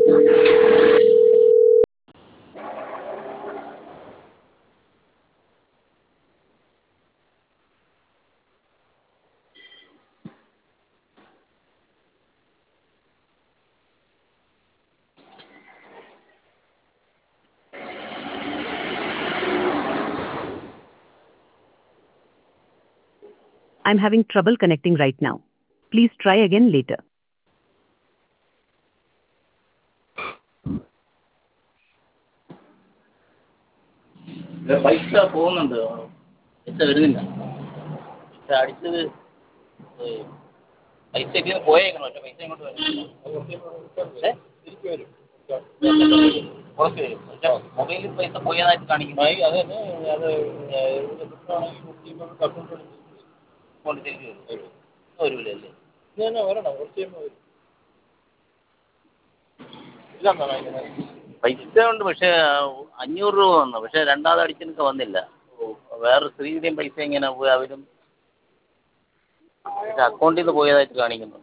I'm having trouble connecting right now. Please try again later. ഇത് പൈസ പോകുന്നുണ്ട് പൈസ വരുന്നില്ല പൈസ അടിച്ചത് ഏ, പൈസ ഇതിൽ നിന്ന് പോയേക്കണം പക്ഷെ പൈസ ഇങ്ങോട്ട് വരുന്നില്ല ഏ? കുറച്ച് വരും പക്ഷെ മൊബൈലിൽ പൈസ പോയതായിട്ട് കാണിക്കുന്നു കൊണ്ട് തിരിച്ചു വരും വരൂലല്ലേ പൈസ ഉണ്ട് പക്ഷേ അഞ്ഞൂറ് രൂപ വന്നു പക്ഷേ രണ്ടാമത് അടിച്ചെനിക്ക് വന്നില്ല വേറെ സ്ത്രീയുടെയും പൈസ ഇങ്ങനെ പോയി അവരും പക്ഷേ അക്കൗണ്ടിൽ നിന്ന് പോയതായിട്ട് കാണിക്കുന്നു